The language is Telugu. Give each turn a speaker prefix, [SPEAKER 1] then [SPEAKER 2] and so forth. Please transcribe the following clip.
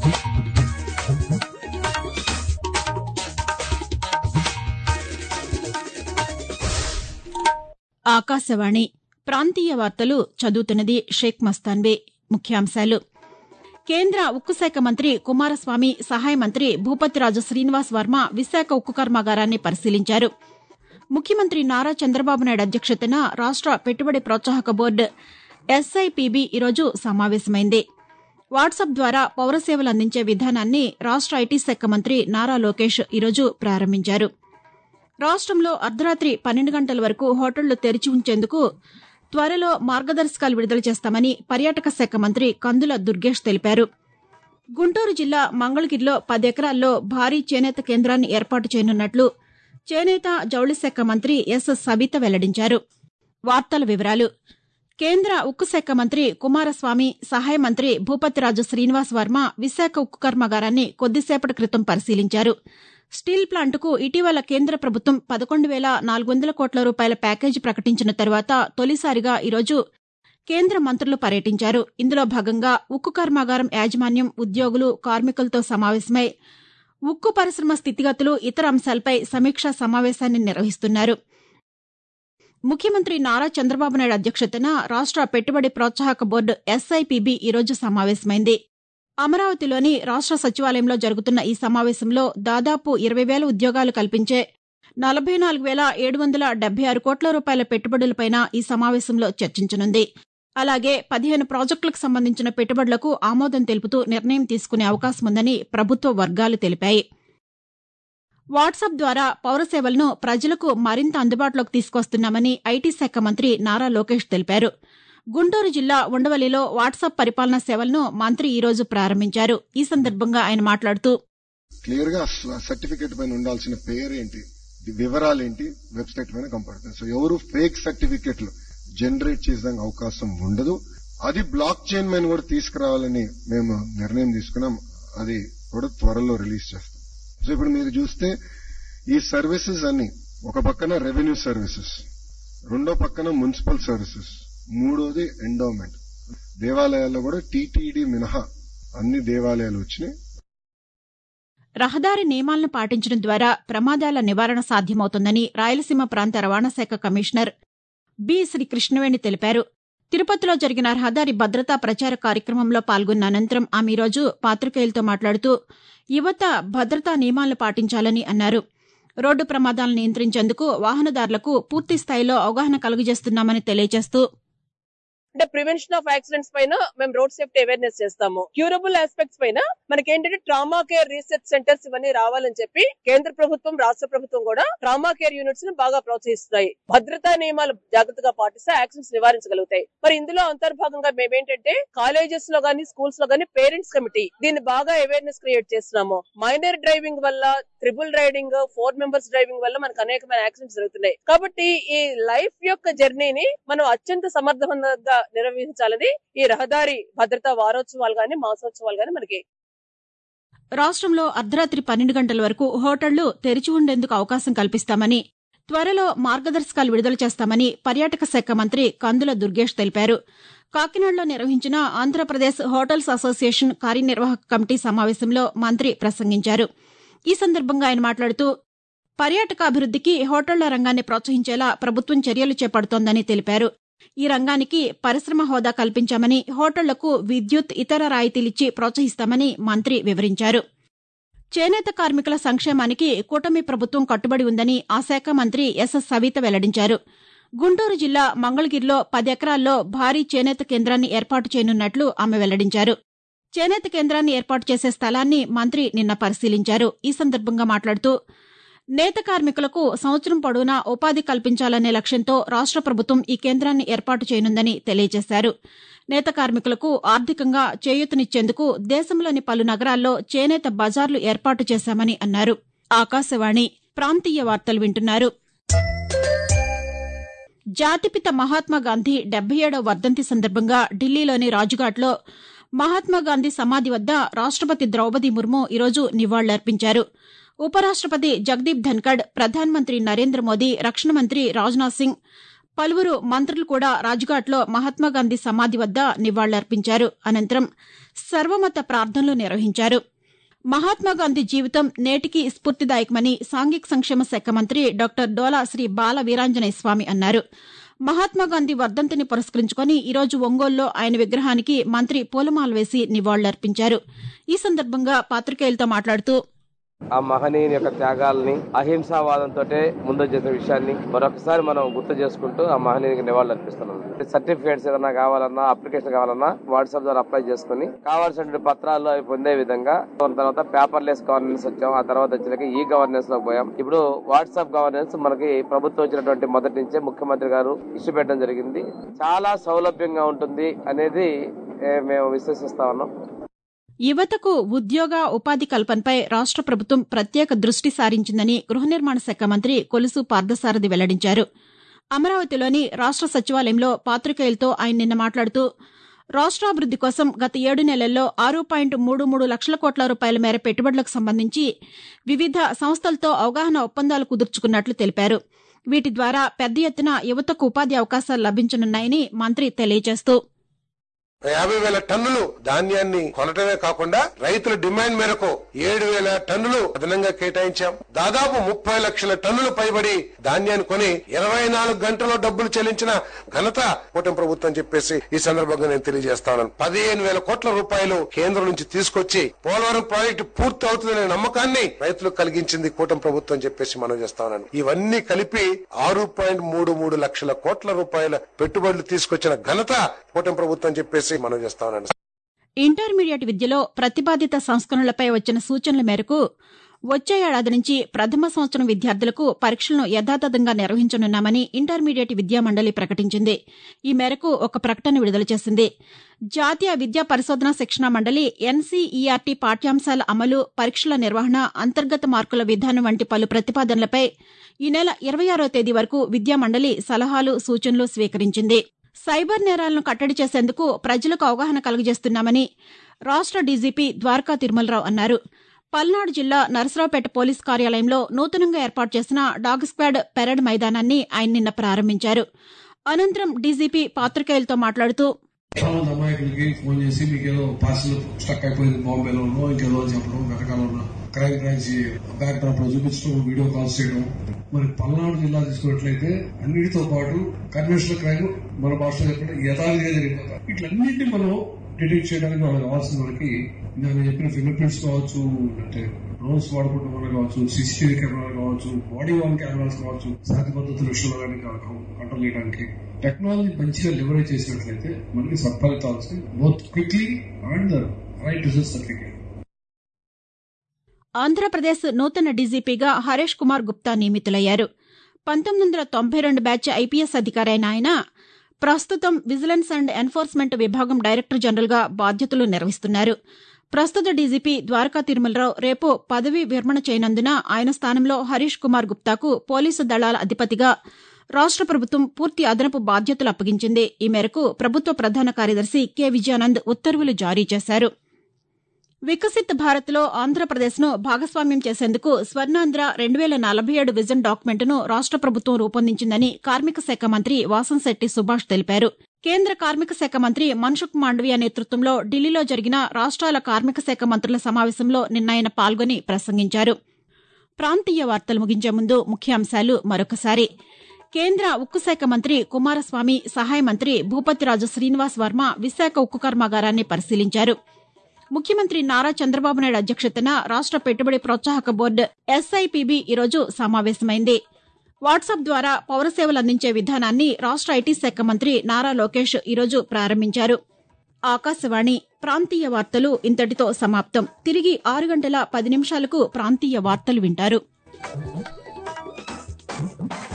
[SPEAKER 1] ఆకాశవాణి ప్రాంతీయ వార్తలు చదువుతున్నది షేక్ మస్తాన్బే ముఖ్యాంశాలు కేంద్ర ఉక్కు శాఖ మంత్రి కుమారస్వామి సహాయ మంత్రి భూపతిరాజు శ్రీనివాస్ వర్మ విశాఖ ఉక్కు కర్మాగారాన్ని పరిశీలించారు ముఖ్యమంత్రి నారా చంద్రబాబు నాయుడు అధ్యక్షతన రాష్ట పెట్టుబడి ప్రోత్సాహక బోర్డు ఎస్ఐపిబి ఈరోజు సమావేశమైంది వాట్సాప్ ద్వారా పౌర సేవలు అందించే విధానాన్ని రాష్ట ఐటీ శాఖ మంత్రి నారా లోకేష్ ఈరోజు ప్రారంభించారు రాష్టంలో అర్ధరాత్రి పన్నెండు గంటల వరకు హోటళ్లు తెరిచి ఉంచేందుకు త్వరలో మార్గదర్శకాలు విడుదల చేస్తామని పర్యాటక శాఖ మంత్రి కందుల దుర్గేష్ తెలిపారు గుంటూరు జిల్లా మంగళగిరిలో పది ఎకరాల్లో భారీ చేనేత కేంద్రాన్ని ఏర్పాటు చేయనున్నట్లు చేనేత జౌళి శాఖ మంత్రి ఎస్ సవిత వెల్లడించారు వార్తల వివరాలు కేంద్ర ఉక్కు శాఖ మంత్రి కుమారస్వామి సహాయ మంత్రి భూపతిరాజు శ్రీనివాస్ వర్మ విశాఖ ఉక్కు కర్మాగారాన్ని కొద్దిసేపటి క్రితం పరిశీలించారు స్టీల్ ప్లాంటుకు ఇటీవల కేంద్ర ప్రభుత్వం పదకొండు వేల నాలుగు వందల కోట్ల రూపాయల ప్యాకేజీ ప్రకటించిన తర్వాత తొలిసారిగా ఈరోజు కేంద్ర మంత్రులు పర్యటించారు ఇందులో భాగంగా ఉక్కు కర్మాగారం యాజమాన్యం ఉద్యోగులు కార్మికులతో సమావేశమై ఉక్కు పరిశ్రమ స్థితిగతులు ఇతర అంశాలపై సమీక్షా సమావేశాన్ని నిర్వహిస్తున్నారు ముఖ్యమంత్రి నారా చంద్రబాబు నాయుడు అధ్యక్షతన రాష్ట పెట్టుబడి ప్రోత్సాహక బోర్డు ఎస్ఐపిబి ఈరోజు సమావేశమైంది అమరావతిలోని రాష్ట సచివాలయంలో జరుగుతున్న ఈ సమావేశంలో దాదాపు ఇరవై వేల ఉద్యోగాలు కల్పించే నలభై నాలుగు వేల ఏడు వందల డెబ్బై ఆరు కోట్ల రూపాయల పెట్టుబడులపైన ఈ సమావేశంలో చర్చించనుంది అలాగే పదిహేను ప్రాజెక్టులకు సంబంధించిన పెట్టుబడులకు ఆమోదం తెలుపుతూ నిర్ణయం తీసుకునే అవకాశం ఉందని ప్రభుత్వ వర్గాలు తెలిపాయి వాట్సాప్ ద్వారా పౌర సేవలను ప్రజలకు మరింత అందుబాటులోకి తీసుకొస్తున్నామని ఐటీ శాఖ మంత్రి నారా లోకేష్ తెలిపారు గుంటూరు జిల్లా ఉండవల్లిలో వాట్సాప్ పరిపాలనా సేవలను మంత్రి ఈ రోజు ప్రారంభించారు ఈ సందర్భంగా ఆయన మాట్లాడుతూ
[SPEAKER 2] క్లియర్ గా సర్టిఫికేట్ పైన ఉండాల్సిన పేరేంటి వివరాలేంటి వెబ్సైట్ పైన కంపడుతుంది సో ఎవరు ఫేక్ సర్టిఫికెట్లు జనరేట్ చేసేదానికి అవకాశం ఉండదు అది బ్లాక్ చైన్ పైన కూడా తీసుకురావాలని మేము నిర్ణయం తీసుకున్నాం అది కూడా త్వరలో రిలీజ్ చేస్తాం సో ఇప్పుడు మీరు చూస్తే ఈ సర్వీసెస్ అన్ని ఒక పక్కన రెవెన్యూ సర్వీసెస్ రెండో పక్కన మున్సిపల్ సర్వీసెస్ మూడోది ఎండోమెంట్ దేవాలయాల్లో కూడా టీటీడీ మినహా అన్ని దేవాలయాలు వచ్చినాయి
[SPEAKER 1] రహదారి నియమాలను పాటించడం ద్వారా ప్రమాదాల నివారణ సాధ్యమవుతుందని రాయలసీమ ప్రాంత రవాణా శాఖ కమిషనర్ బి శ్రీ కృష్ణవేణి తెలిపారు తిరుపతిలో జరిగిన రహదారి భద్రతా ప్రచార కార్యక్రమంలో పాల్గొన్న అనంతరం ఆమె ఈరోజు పాతికేయులతో మాట్లాడుతూ యువత భద్రతా నియమాలను పాటించాలని అన్నారు రోడ్డు ప్రమాదాలను నియంత్రించేందుకు వాహనదారులకు పూర్తి స్థాయిలో అవగాహన కలుగజేస్తున్నామని తెలియజేస్తూ
[SPEAKER 3] అంటే ప్రివెన్షన్ ఆఫ్ యాక్సిడెంట్స్ పైన మేము రోడ్ సేఫ్టీ అవేర్నెస్ చేస్తాము క్యూరబుల్ ఆస్పెక్ట్స్ పైన మనకి ఏంటంటే ట్రామా కేర్ రీసెర్చ్ సెంటర్స్ ఇవన్నీ రావాలని చెప్పి కేంద్ర ప్రభుత్వం రాష్ట్ర ప్రభుత్వం కూడా ట్రామా కేర్ యూనిట్స్ ని బాగా ప్రోత్సహిస్తున్నాయి భద్రతా నియమాలు జాగ్రత్తగా పాటిస్తే యాక్సిడెంట్స్ నివారించగలుగుతాయి మరి ఇందులో అంతర్భాగంగా మేమేంటంటే కాలేజెస్ లో గానీ స్కూల్స్ లో గానీ పేరెంట్స్ కమిటీ దీన్ని బాగా అవేర్నెస్ క్రియేట్ చేస్తున్నాము మైనర్ డ్రైవింగ్ వల్ల triple riding four members driving వల్ల మనకు అనేకమైన యాక్సిడెంట్స్ జరుగుతున్నాయి కాబట్టి ఈ లైఫ్ యొక్క జర్నీని మనం అత్యంత సమర్థవంతంగా నిర్వహించాలని ఈ రహదారి భద్రతా వారోత్సవాలు గాని మాసోత్సవాలు గాని మనకి
[SPEAKER 1] రాష్ట్రంలో అర్ధరాత్రి పన్నెండు గంటల వరకు హోటళ్లు తెరిచి ఉండేందుకు అవకాశం కల్పిస్తామని త్వరలో మార్గదర్శకాలు విడుదల చేస్తామని పర్యాటక శాఖ మంత్రి కందుల దుర్గేష్ తెలిపారు కాకినాడలో నిర్వహించిన ఆంధ్రప్రదేశ్ హోటల్స్ అసోసియేషన్ కార్యనిర్వాహక కమిటీ సమావేశంలో మంత్రి ప్రసంగించారు ఈ సందర్భంగా ఆయన మాట్లాడుతూ పర్యాటక అభివృద్దికి హోటళ్ల రంగాన్ని ప్రోత్సహించేలా ప్రభుత్వం చర్యలు చేపడుతోందని తెలిపారు ఈ రంగానికి పరిశ్రమ హోదా కల్పించామని హోటళ్లకు విద్యుత్ ఇతర రాయితీలిచ్చి ప్రోత్సహిస్తామని మంత్రి వివరించారు చేనేత కార్మికుల సంక్షేమానికి కూటమి ప్రభుత్వం కట్టుబడి ఉందని ఆ శాఖ మంత్రి ఎస్ సవిత వెల్లడించారు గుంటూరు జిల్లా మంగళగిరిలో పది ఎకరాల్లో భారీ చేనేత కేంద్రాన్ని ఏర్పాటు చేయనున్నట్లు ఆమె వెల్లడించారు చేనేత కేంద్రాన్ని ఏర్పాటు చేసే స్థలాన్ని మంత్రి నిన్న పరిశీలించారు ఈ సందర్భంగా మాట్లాడుతూ నేత కార్మికులకు సంవత్సరం పొడవునా ఉపాధి కల్పించాలనే లక్ష్యంతో రాష్ట ప్రభుత్వం ఈ కేంద్రాన్ని ఏర్పాటు చేయనుందని తెలియజేశారు నేత కార్మికులకు ఆర్థికంగా చేయూతనిచ్చేందుకు దేశంలోని పలు నగరాల్లో చేనేత బజార్లు ఏర్పాటు చేశామని అన్నారు ఆకాశవాణి ప్రాంతీయ వార్తలు వింటున్నారు జాతిపిత మహాత్మాగాంధీ డెబ్బై ఏడవ వర్ధంతి సందర్భంగా ఢిల్లీలోని రాజ్ఘాట్లో మహాత్మాగాంధీ సమాధి వద్ద రాష్టపతి ద్రౌపది ముర్ము ఈరోజు నివాళులర్పించారు ఉపరాష్టపతి జగదీప్ ధన్కడ్ ప్రధానమంత్రి నరేంద్ర మోదీ రక్షణ మంత్రి రాజ్నాథ్ సింగ్ పలువురు మంత్రులు కూడా రాజ్ఘాట్లో మహాత్మాగాంధీ సమాధి వద్ద నివాళులర్పించారు అనంతరం సర్వమత ప్రార్థనలు నిర్వహించారు మహాత్మాగాంధీ జీవితం నేటికి స్ఫూర్తిదాయకమని సాంఘిక సంక్షేమ శాఖ మంత్రి డాక్టర్ డోలా శ్రీ బాల వీరాంజనేయ స్వామి అన్నారు మహాత్మాగాంధీ వర్ధంతిని పురస్కరించుకుని ఈరోజు ఒంగోలులో ఆయన విగ్రహానికి మంత్రి పూలమాల వేసి నివాళులర్పించారు ఈ సందర్భంగా పాతికేయులతో మాట్లాడుతూ
[SPEAKER 4] ఆ మహనీయుని యొక్క త్యాగాలని అహింసావాదంతో ముందు చేసిన విషయాన్ని మరొకసారి మనం గుర్తు చేసుకుంటూ ఆ మహనీయునికి నివాళులు అర్పిస్తున్నాం సర్టిఫికేట్స్ ఏదైనా కావాలన్నా అప్లికేషన్ కావాలన్నా వాట్సాప్ ద్వారా అప్లై చేసుకుని కావాల్సిన పత్రాలు అవి పొందే విధంగా దాని తర్వాత పేపర్లెస్ గవర్నెన్స్ వచ్చాం ఆ తర్వాత వచ్చేసరికి ఈ గవర్నెన్స్ లో పోయాం ఇప్పుడు వాట్సాప్ గవర్నెన్స్ మనకి ప్రభుత్వం వచ్చినటువంటి మొదటి నుంచే ముఖ్యమంత్రి గారు ఇష్యూ పెట్టడం జరిగింది చాలా సౌలభ్యంగా ఉంటుంది అనేది ఏ, మేము విశ్వసిస్తా ఉన్నాం
[SPEAKER 1] యువతకు ఉద్యోగ ఉపాధి కల్పనపై రాష్ట ప్రభుత్వం ప్రత్యేక దృష్టి సారించిందని గృహ నిర్మాణ శాఖ మంత్రి కొలుసు పార్థసారథి వెల్లడించారు అమరావతిలోని రాష్ట సచివాలయంలో పాతికేయులతో ఆయన నిన్న మాట్లాడుతూ రాష్ట్రాభివృద్ది కోసం గత ఏడు నెలల్లో ఆరు పాయింట్ మూడు మూడు లక్షల కోట్ల రూపాయల మేర పెట్టుబడులకు సంబంధించి వివిధ సంస్థలతో అవగాహన ఒప్పందాలు కుదుర్చుకున్నట్లు తెలిపారు వీటి ద్వారా పెద్ద ఎత్తున యువతకు ఉపాధి అవకాశాలు లభించనున్నాయని మంత్రి తెలియజేస్తూ
[SPEAKER 5] యాభై వేల టన్నులు ధాన్యాన్ని కొనటమే కాకుండా రైతుల డిమాండ్ మేరకు ఏడు వేల టన్నులు అదనంగా కేటాయించాం దాదాపు ముప్పై లక్షల టన్నులు పైబడి ధాన్యాన్ని కొని ఇరవై నాలుగు గంటల్లో డబ్బులు చెల్లించిన ఘనత కూటమి ప్రభుత్వం చెప్పేసి ఈ సందర్భంగా నేను తెలియజేస్తాను పదిహేను వేల కోట్ల రూపాయలు కేంద్రం నుంచి తీసుకొచ్చి పోలవరం ప్రాజెక్టు పూర్తి అవుతుందనే నమ్మకాన్ని రైతులకు కలిగించింది కూటమి ప్రభుత్వం చెప్పేసి మనం చేస్తా ఉన్నాను ఇవన్నీ కలిపి ఆరు పాయింట్ మూడు మూడు లక్షల కోట్ల రూపాయల పెట్టుబడులు తీసుకొచ్చిన ఘనత కూటమి ప్రభుత్వం చెప్పేసి మనం చేస్తా ఉన్నాను
[SPEAKER 1] ఇంటర్మీడియట్ విద్యలో ప్రతిపాదిత సంస్కరణలపై వచ్చిన సూచనల మేరకు వచ్చే ఏడాది నుంచి ప్రథమ సంవత్సరం విద్యార్థులకు పరీక్షలను యథాతథంగా నిర్వహించనున్నామని ఇంటర్మీడియట్ విద్యా మండలి ప్రకటించింది ఈ మేరకు ఒక ప్రకటన విడుదల చేసింది జాతీయ విద్యా పరిశోధన శిక్షణ మండలి ఎన్సీఈఆర్టీ పాఠ్యాంశాల అమలు పరీక్షల నిర్వహణ అంతర్గత మార్కుల విధానం వంటి పలు ప్రతిపాదనలపై ఈ నెల ఇరవై ఆరో తేదీ వరకు విద్యా మండలి సలహాలు సూచనలు స్వీకరించింది సైబర్ నేరాలను కట్టడి చేసేందుకు ప్రజలకు అవగాహన కలుగజేస్తున్నామని రాష్ట డీజీపీ ద్వారకా తిరుమలరావు అన్నారు పల్నాడు జిల్లా నరసరావుపేట పోలీస్ కార్యాలయంలో నూతనంగా ఏర్పాటు చేసిన డాగ్ స్క్వాడ్ పెరడ్ మైదానాన్ని ఆయన నిన్న ప్రారంభించారు అనంతరం డీజీపీ పాతికేయులతో మాట్లాడుతూ
[SPEAKER 6] చాలా మంది అమాయకులకి ఫోన్ చేసి మీకు ఏదో పార్సల్ స్టక్ అయిపోయింది బాంబేలోనో ఇంకేదో అని చెప్పడం వెనకాల క్రైమ్ బ్రాంచ్ బ్యాక్ డ్రాప్ లో చూపించడం వీడియో కాల్స్ చేయడం మరి పల్నాడు జిల్లా తీసుకున్నట్లయితే అన్నిటితో పాటు కన్వెన్షనల్ క్రైమ్ మన భాషలో చెప్పిన యథావిధిగా జరిగిపోతాయి ఇట్లన్నింటినీ మనం డిటెక్ట్ చేయడానికి వాళ్ళకి కావాల్సిన మనకి నేను చెప్పిన ఫింగర్ ప్రింట్స్ కావచ్చు అంటే డ్రోన్స్ వాడుకుంటూ వల్ల కావచ్చు సీసీటీవీ కెమెరాలు కావచ్చు బాడీ వాన్ కెమెరాస్ కావచ్చు శాంతి పద్ధతుల విషయంలో కానీ కంట్రోల్ చేయడానికి టెక్నాలజీ మంచిగా లివరేజ్ చేసినట్లయితే మనకి సత్ఫలితాలు వస్తాయి both quickly and the right result certificate
[SPEAKER 1] Andhra Pradesh నూతన డీజీపీగా హరీష్ కుమార్ గుప్తా నియమితులయ్యారు పంతొమ్మిది వందల తొంభై రెండు బ్యాచ్ ఐపీఎస్ అధికారి అయిన ఆయన ప్రస్తుతం విజిలెన్స్ అండ్ ఎన్ఫోర్స్మెంట్ విభాగం డైరెక్టర్ జనరల్గా బాధ్యతలు నిర్వహిస్తున్నారు ప్రస్తుత డీజీపీ ద్వారకా తిరుమలరావు రేపు పదవీ విరమణ చేయనందున ఆయన స్థానంలో హరీష్ కుమార్ గుప్తాకు పోలీసు దళాల అధిపతిగా రాష్ట ప్రభుత్వం పూర్తి అదనపు బాధ్యతలు అప్పగించింది ఈ మేరకు ప్రభుత్వ ప్రధాన కార్యదర్శి కె విజయానంద్ ఉత్తర్వులు జారీ చేశారు వికసిత్ భారత్లో ఆంధ్రప్రదేశ్ను భాగస్వామ్యం చేసేందుకు స్వర్ణాంధ్ర రెండు వేల నలభై ఏడు విజన్ డాక్యుమెంట్ను రాష్ట ప్రభుత్వం రూపొందించిందని కార్మిక శాఖ మంత్రి వాసంశెట్టి సుభాష్ తెలిపారు కేంద్ర కార్మిక శాఖ మంత్రి మన్సుఖ్ మాండవీయ నేతృత్వంలో ఢిల్లీలో జరిగిన రాష్ట్రాల కార్మిక శాఖ మంత్రుల సమావేశంలో నిన్న ఆయన పాల్గొని ప్రసంగించారు ప్రాంతీయ వార్తలు ముగించే ముందు ముఖ్యాంశాలు మరొకసారి కేంద్ర ఉక్కు శాఖ మంత్రి కుమారస్వామి సహాయ మంత్రి భూపతిరాజు శ్రీనివాస్ వర్మ విశాఖ ఉక్కు కర్మాగారాన్ని పరిశీలించారు ముఖ్యమంత్రి నారా చంద్రబాబు నాయుడు అధ్యక్షతన రాష్ట పెట్టుబడి ప్రోత్సాహక బోర్డు ఎస్ఐపిబి ఈరోజు సమావేశమైంది వాట్సాప్ ద్వారా పౌర సేవలు అందించే విధానాన్ని రాష్ట ఐటీ శాఖ మంత్రి నారా లోకేష్ ఈరోజు ప్రారంభించారు ఆకాశవాణి ప్రాంతీయ వార్తలు ఇంతటితో సమాప్తం తిరిగి ఆరు గంటల పది నిమిషాలకు ప్రాంతీయ వార్తలు వింటారు